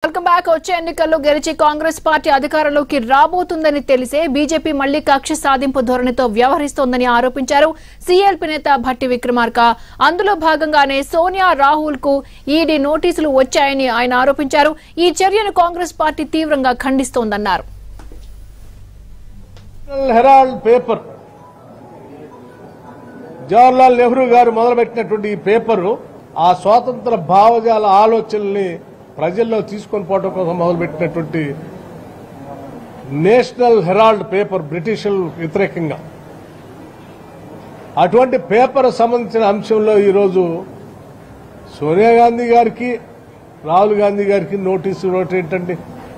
welcome back వచ్చే ఎన్నికల్లో గెలిచి కాంగ్రెస్ పార్టీ అధికారంలోకి రాబోతుందని తెలిసే బీజేపీ మళ్లీ కక్ష సాధింపు ధోరణితో వ్యవహరిస్తోందని ఆరోపించారు సీఎల్పీ నేత భట్టి విక్రమార్క అందులో భాగంగానే సోనియా రాహుల్ కు ఈడీ నోటీసులు వచ్చాయని ఆయన ఆరోపించారు ఈ చర్యను కాంగ్రెస్ పార్టీ తీవ్రంగా ఖండిస్తోందన్నారు National Herald paper Jawaharlal Nehru గారు మొదలుపెట్టినటువంటి ఈ పేపరు ఆ స్వాతంత్ర భావజాల ఆలోచనల్ని ప్రజల్లో తీసుకొని పోవడం కోసం మొదలుపెట్టినటువంటి నేషనల్ హెరాల్డ్ పేపర్ బ్రిటిషులు వ్యతిరేకంగా అటువంటి పేపర్ సంబంధించిన అంశంలో ఈరోజు సోనియా గాంధీ గారికి రాహుల్ గాంధీ గారికి నోటీసు ఇవ్వటం ఏంటండి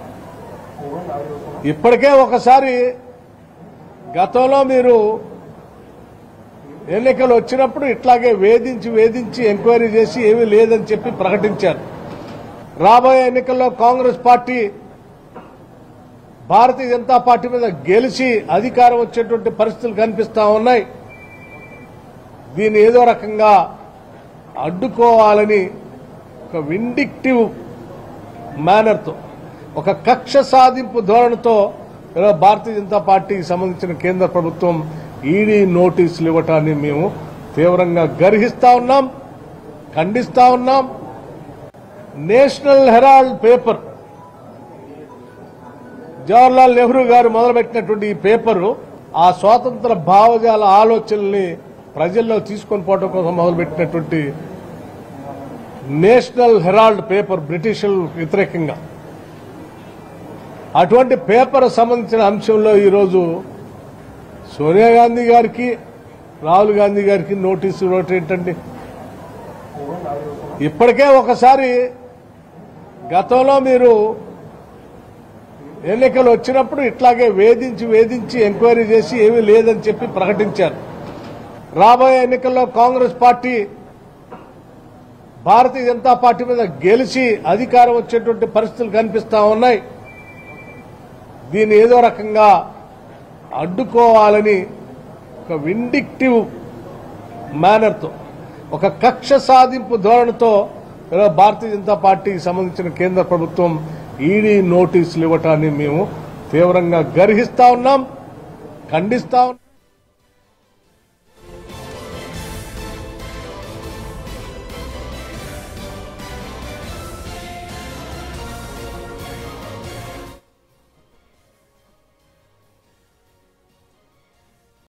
ఇప్పటికే ఒకసారి గతంలో మీరు ఎన్నికలు వచ్చినప్పుడు ఇట్లాగే వేధించి వేధించి ఎంక్వైరీ చేసి ఏమీ లేదని చెప్పి ప్రకటించారు రాబోయే ఎన్నికల్లో కాంగ్రెస్ పార్టీ భారతీయ జనతా పార్టీ మీద గెలిచి అధికారం వచ్చేటువంటి పరిస్థితులు కనిపిస్తా ఉన్నాయి దీన్ని ఏదో రకంగా అడ్డుకోవాలని ఒక విండిక్టివ్ మేనర్తో ఒక కక్ష సాధింపు ధోరణితో ఈరోజు భారతీయ జనతా పార్టీకి సంబంధించిన కేంద్ర ప్రభుత్వం ఈడీ నోటీసులు ఇవ్వటాన్ని మేము తీవ్రంగా గర్హిస్తా ఉన్నాం ఖండిస్తా ఉన్నాం National Herald paper Jawaharlal Nehru గారు మొదలుపెట్టినటువంటి ఈ పేపరు ఆ స్వాతంత్ర భావజాల ఆలోచనల్ని ప్రజల్లో తీసుకొని పోవడం కోసం మొదలుపెట్టినటువంటి నేషనల్ హెరాల్డ్ పేపర్ బ్రిటిషులు వ్యతిరేకంగా అటువంటి పేపర్ సంబంధించిన అంశంలో ఈరోజు సోనియా గాంధీ గారికి రాహుల్ గాంధీ గారికి నోటీసు ఇవ్వటం ఏంటండి ఇప్పటికే ఒకసారి గతంలో మీరు ఎన్నికలు వచ్చినప్పుడు ఇట్లాగే వేధించి వేధించి ఎంక్వైరీ చేసి ఏమీ లేదని చెప్పి ప్రకటించారు రాబోయే ఎన్నికల్లో కాంగ్రెస్ పార్టీ భారతీయ జనతా పార్టీ మీద గెలిచి అధికారం వచ్చేటువంటి పరిస్థితులు కనిపిస్తా ఉన్నాయి దీన్ని ఏదో రకంగా అడ్డుకోవాలని ఒక విండిక్టివ్ మేనర్తో ఒక కక్ష సాధింపు ధోరణితో ఈరోజు భారతీయ జనతా పార్టీకి సంబంధించిన కేంద్ర ప్రభుత్వం ఈడీ నోటీసులు ఇవ్వటాన్ని మేము తీవ్రంగా గర్హిస్తా ఉన్నాం ఖండిస్తా ఉన్నాం